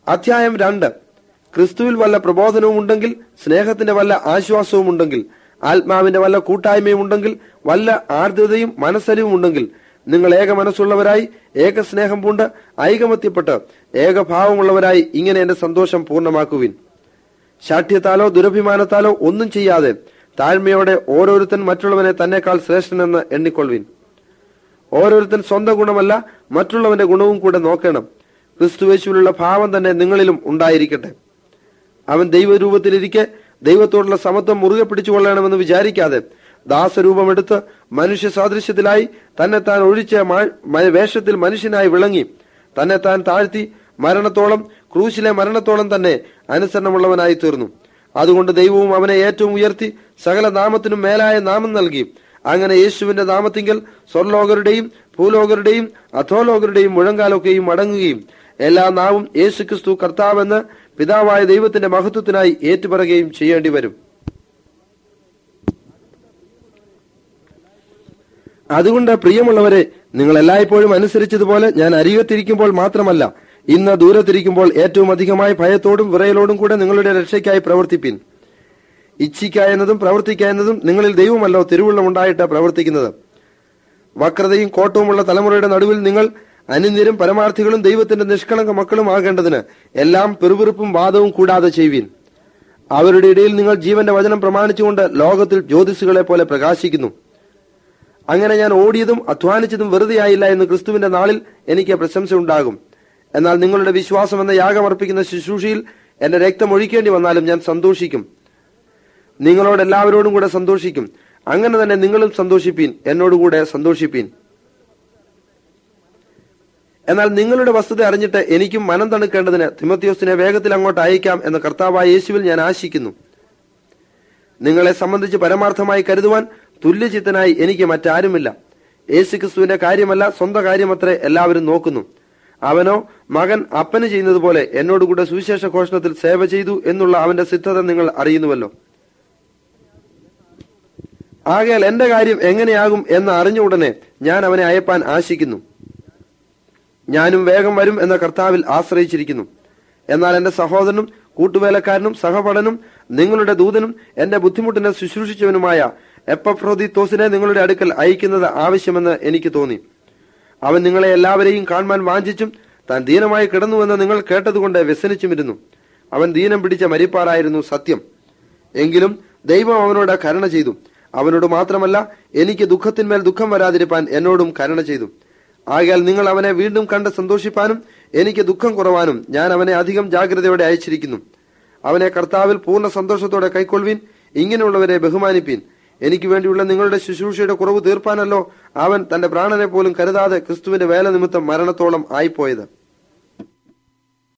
അധ്യായം രണ്ട് ക്രിസ്തുവിൽ വല്ല പ്രബോധനവും ഉണ്ടെങ്കിൽ സ്നേഹത്തിന്റെ വല്ല ആശ്വാസവും ഉണ്ടെങ്കിൽ ആത്മാവിന്റെ വല്ല കൂട്ടായ്മയും ഉണ്ടെങ്കിൽ വല്ല ആർദ്രതയും മനസ്സലിവും ഉണ്ടെങ്കിൽ നിങ്ങൾ ഏക മനസ്സുള്ളവരായി ഏക സ്നേഹം പൂണ്ട് ഐകമത്യപ്പെട്ട് ഏകഭാവമുള്ളവരായി ഇങ്ങനെ എന്റെ സന്തോഷം പൂർണ്ണമാക്കുവിൻ ശാഠ്യത്താലോ ദുരഭിമാനത്താലോ ഒന്നും ചെയ്യാതെ താഴ്മയോടെ ഓരോരുത്തൻ മറ്റുള്ളവനെ തന്നെക്കാൾ ശ്രേഷ്ഠനെന്ന് എണ്ണിക്കൊള്ളുവിൻ ഓരോരുത്തൻ സ്വന്തം ഗുണമല്ല മറ്റുള്ളവന്റെ ഗുണവും കൂടെ നോക്കണം ക്രിസ്തുവേശുവിലുള്ള ഭാവം തന്നെ നിങ്ങളിലും ഉണ്ടായിരിക്കട്ടെ അവൻ ദൈവരൂപത്തിലിരിക്കെ ദൈവത്തോടുള്ള സമത്വം മുറുകെ പിടിച്ചുകൊള്ളണമെന്ന് വിചാരിക്കാതെ ദാസരൂപമെടുത്ത് മനുഷ്യ സാദൃശ്യത്തിലായി തന്നെ താൻ ഒഴിച്ച മാ- മ- വേഷത്തിൽ മനുഷ്യനായി വിളങ്ങി തന്നെ താൻ താഴ്ത്തി മരണത്തോളം ക്രൂശിലെ മരണത്തോളം തന്നെ അനുസരണമുള്ളവനായി തീർന്നു അതുകൊണ്ട് ദൈവവും അവനെ ഏറ്റവും ഉയർത്തി സകല നാമത്തിനും മേലായ നാമം നൽകി അങ്ങനെ യേശുവിന്റെ നാമത്തിങ്കൽ സ്വർലോകരുടെയും ഭൂലോകരുടെയും അധോലോകരുടെയും മുഴങ്കാലൊക്കെയും അടങ്ങുകയും എല്ലാ നാവും യേശുക്രിസ്തു കർത്താവെന്ന് പിതാവായ ദൈവത്തിന്റെ മഹത്വത്തിനായി ഏറ്റുപറയുകയും ചെയ്യേണ്ടി വരും അതുകൊണ്ട് പ്രിയമുള്ളവരെ നിങ്ങൾ എല്ലായ്പ്പോഴും അനുസരിച്ചതുപോലെ ഞാൻ അരികത്തിരിക്കുമ്പോൾ മാത്രമല്ല ഇന്ന് ദൂരത്തിരിക്കുമ്പോൾ ഏറ്റവും അധികമായി ഭയത്തോടും വിറയലോടും കൂടെ നിങ്ങളുടെ രക്ഷയ്ക്കായി പ്രവർത്തിപ്പിൻ ഇച്ഛിക്ക എന്നതും പ്രവർത്തിക്ക എന്നതും നിങ്ങളിൽ ദൈവമല്ലോ തിരുവുള്ളമുണ്ടായിട്ട് പ്രവർത്തിക്കുന്നത് വക്രതയും കോട്ടവുമുള്ള തലമുറയുടെ നടുവിൽ നിങ്ങൾ അനിന്യരും പരമാർത്ഥികളും ദൈവത്തിന്റെ നിഷ്കളങ്ക മക്കളും ആകേണ്ടതിന് എല്ലാം പെറുപിറുപ്പും വാദവും കൂടാതെ ചെയ്യുവിൻ അവരുടെ ഇടയിൽ നിങ്ങൾ ജീവന്റെ വചനം പ്രമാണിച്ചുകൊണ്ട് ലോകത്തിൽ ജ്യോതിസുകളെ പോലെ പ്രകാശിക്കുന്നു അങ്ങനെ ഞാൻ ഓടിയതും അധ്വാനിച്ചതും വെറുതെയായില്ല എന്ന് ക്രിസ്തുവിന്റെ നാളിൽ എനിക്ക് പ്രശംസ ഉണ്ടാകും എന്നാൽ നിങ്ങളുടെ വിശ്വാസം എന്ന യാഗമർപ്പിക്കുന്ന ശുശ്രൂഷയിൽ എന്റെ രക്തം ഒഴിക്കേണ്ടി വന്നാലും ഞാൻ സന്തോഷിക്കും നിങ്ങളോട് എല്ലാവരോടും കൂടെ സന്തോഷിക്കും അങ്ങനെ തന്നെ നിങ്ങളും സന്തോഷിപ്പീൻ എന്നോടുകൂടെ സന്തോഷിപ്പീൻ എന്നാൽ നിങ്ങളുടെ വസ്തുത അറിഞ്ഞിട്ട് എനിക്കും മനം തണുക്കേണ്ടതിന് തിമത്യോസിനെ വേഗത്തിൽ അങ്ങോട്ട് അയക്കാം എന്ന കർത്താവായ യേശുവിൽ ഞാൻ ആശിക്കുന്നു നിങ്ങളെ സംബന്ധിച്ച് പരമാർത്ഥമായി കരുതുവാൻ തുല്യചിത്തനായി എനിക്ക് മറ്റാരുമില്ല യേശുക്രിസ്തുവിന്റെ കാര്യമല്ല സ്വന്തം കാര്യമത്രേ എല്ലാവരും നോക്കുന്നു അവനോ മകൻ അപ്പന് ചെയ്യുന്നത് പോലെ എന്നോടുകൂടെ സുവിശേഷ ഘോഷണത്തിൽ സേവ ചെയ്തു എന്നുള്ള അവന്റെ സിദ്ധത നിങ്ങൾ അറിയുന്നുവല്ലോ ആകയാൽ എന്റെ കാര്യം എങ്ങനെയാകും എന്ന് അറിഞ്ഞ ഉടനെ ഞാൻ അവനെ അയപ്പാൻ ആശിക്കുന്നു ഞാനും വേഗം വരും എന്ന കർത്താവിൽ ആശ്രയിച്ചിരിക്കുന്നു എന്നാൽ എന്റെ സഹോദരനും കൂട്ടുവേലക്കാരനും സഹപടനും നിങ്ങളുടെ ദൂതനും എന്റെ ബുദ്ധിമുട്ടിനെ ശുശ്രൂഷിച്ചവനുമായ എപ്പഫ്രോദിത്തോസിനെ നിങ്ങളുടെ അടുക്കൽ അയക്കുന്നത് ആവശ്യമെന്ന് എനിക്ക് തോന്നി അവൻ നിങ്ങളെ എല്ലാവരെയും കാണുവാൻ വാഞ്ചിച്ചും താൻ ദീനമായി കിടന്നുവെന്ന് നിങ്ങൾ കേട്ടതുകൊണ്ട് വ്യസനിച്ചുമിരുന്നു അവൻ ദീനം പിടിച്ച മരിപ്പാറായിരുന്നു സത്യം എങ്കിലും ദൈവം അവനോട് കരുണ ചെയ്തു അവനോട് മാത്രമല്ല എനിക്ക് ദുഃഖത്തിന്മേൽ ദുഃഖം വരാതിരിപ്പാൻ എന്നോടും കരുണ ചെയ്തു ആകയാൽ നിങ്ങൾ അവനെ വീണ്ടും കണ്ട് സന്തോഷിപ്പാനും എനിക്ക് ദുഃഖം കുറവാനും ഞാൻ അവനെ അധികം ജാഗ്രതയോടെ അയച്ചിരിക്കുന്നു അവനെ കർത്താവിൽ പൂർണ്ണ സന്തോഷത്തോടെ കൈക്കൊള്ളുവിൻ ഇങ്ങനെയുള്ളവരെ ബഹുമാനിപ്പീൻ എനിക്ക് വേണ്ടിയുള്ള നിങ്ങളുടെ ശുശ്രൂഷയുടെ കുറവ് തീർപ്പാനല്ലോ അവൻ തന്റെ പ്രാണനെ പോലും കരുതാതെ ക്രിസ്തുവിന്റെ വേല നിമിത്തം മരണത്തോളം ആയിപ്പോയത്